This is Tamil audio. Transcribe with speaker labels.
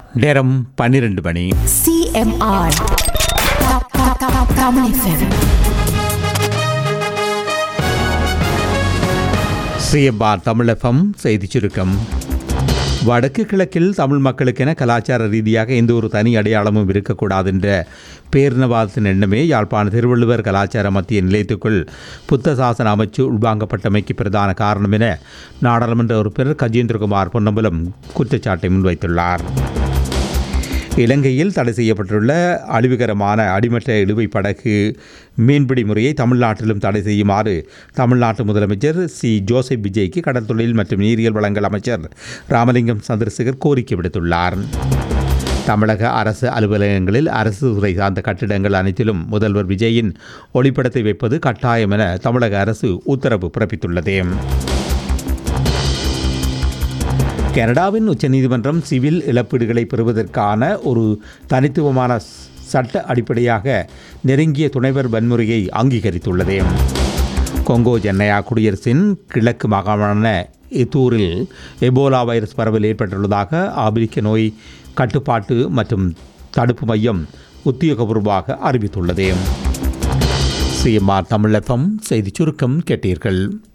Speaker 1: நேரம் பன்னிரண்டு மணி
Speaker 2: CMR. Ka- ka- ka- Kamu FM.
Speaker 1: CMR Tamilagam செய்திச் சுருக்கம் வடக்கு கிழக்கில் தமிழ் மக்களுக்கென கலாச்சார ரீதியாக எந்த ஒரு தனி அடையாளமும் இருக்கக்கூடாது என்ற பேரினவாதத்தின் எண்ணமே யாழ்ப்பாண திருவள்ளுவர் கலாச்சார மத்திய நிலையத்துக்குள் புத்த சாசன அமைச்சு உள்வாங்கப்பட்டமைக்கு பிரதான காரணம் என நாடாளுமன்ற உறுப்பினர் கஜேந்திரகுமார் பொன்னம்பலம் குற்றச்சாட்டை முன்வைத்துள்ளார் இலங்கையில் தடை செய்யப்பட்டுள்ள அழிவுகரமான அடிமட்ட இழுவை படகு மீன்பிடி முறையை தமிழ்நாட்டிலும் தடை செய்யுமாறு தமிழ்நாட்டு முதலமைச்சர் சி ஜோசப் விஜய்க்கு கடற்தொழில் மற்றும் நீரியல் வளங்கள் அமைச்சர் ராமலிங்கம் சந்திரசேகர் கோரிக்கை விடுத்துள்ளார் தமிழக அரசு அலுவலகங்களில் அரசு துறை சார்ந்த கட்டிடங்கள் அனைத்திலும் முதல்வர் விஜயின் ஒளிப்படத்தை வைப்பது கட்டாயம் என தமிழக அரசு உத்தரவு பிறப்பித்துள்ளது கனடாவின் உச்சநீதிமன்றம் சிவில் இழப்பீடுகளை பெறுவதற்கான ஒரு தனித்துவமான சட்ட அடிப்படையாக நெருங்கிய துணைவர் வன்முறையை அங்கீகரித்துள்ளது கொங்கோ ஜென்னையா குடியரசின் கிழக்கு மாகாணமான இத்தூரில் எபோலா வைரஸ் பரவல் ஏற்பட்டுள்ளதாக ஆப்பிரிக்க நோய் கட்டுப்பாட்டு மற்றும் தடுப்பு மையம் உத்தியோகபூர்வமாக அறிவித்துள்ளது சிஎம்ஆர் தமிழகம் செய்திச் சுருக்கம் கேட்டீர்கள்